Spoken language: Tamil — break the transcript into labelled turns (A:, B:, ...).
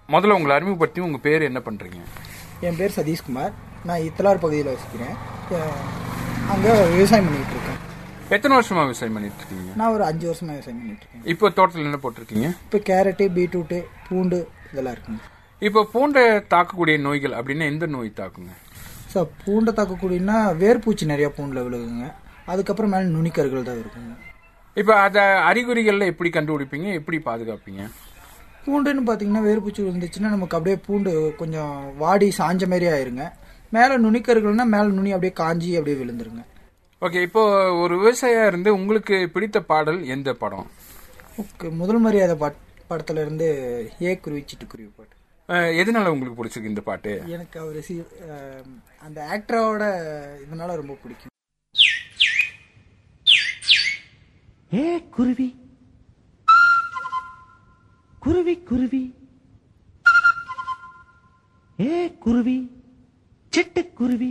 A: முதல்ல உங்களை அறிமுகப்படுத்தி உங்க பேர் என்ன பண்றீங்க
B: என் பேர் சதீஷ்குமார் நான் இத்தலார் பகுதியில் வசிக்கிறேன் அங்கே விவசாயம் பண்ணிகிட்டு இருக்கேன்
A: எத்தனை வருஷமா விவசாயம் பண்ணிட்டு இருக்கீங்க
B: நான் ஒரு அஞ்சு வருஷமாக விவசாயம் பண்ணிகிட்டு இருக்கேன்
A: இப்போ தோட்டத்தில் என்ன போட்டிருக்கீங்க
B: இப்போ கேரட்டு பீட்ரூட்டு பூண்டு இதெல்லாம் இருக்குங்க
A: இப்போ பூண்டை தாக்கக்கூடிய நோய்கள் அப்படின்னா எந்த நோய் தாக்குங்க
B: ஸோ பூண்டை தாக்கக்கூடியனா வேர்பூச்சி நிறையா பூண்டில் விழுகுங்க அதுக்கப்புறம் மேலே நுனிக்கருகள் தான் இருக்குங்க
A: இப்போ அதை அறிகுறிகள்ல எப்படி கண்டுபிடிப்பீங்க எப்படி பாதுகாப்பீங்க
B: பூண்டுன்னு பார்த்தீங்கன்னா வேர்பூச்சி விழுந்துச்சுன்னா நமக்கு அப்படியே பூண்டு கொஞ்சம் வாடி சாஞ்ச மாதிரி ஆயிருங்க மேலே நுனிக்கருகள்னா மேலே நுனி அப்படியே காஞ்சி அப்படியே விழுந்துருங்க
A: ஓகே இப்போ ஒரு விவசாயியா இருந்து உங்களுக்கு பிடித்த பாடல் எந்த படம்
B: ஓகே முதல் மரியாதை பாட் படத்துல இருந்து ஏ குருவி சிட்டுக்குருவி பாட்டு
A: அஹ், எதனால உங்களுக்கு பிடிச்சிருக்கு இந்த பாட்டு
B: எனக்கு அவர் சி அஹ், அந்த ஆக்டரோட இதனால ரொம்ப பிடிக்கும்
C: ஏ குருவி குருவி குருவி ஏ குருவி சிட்டுக்குருவி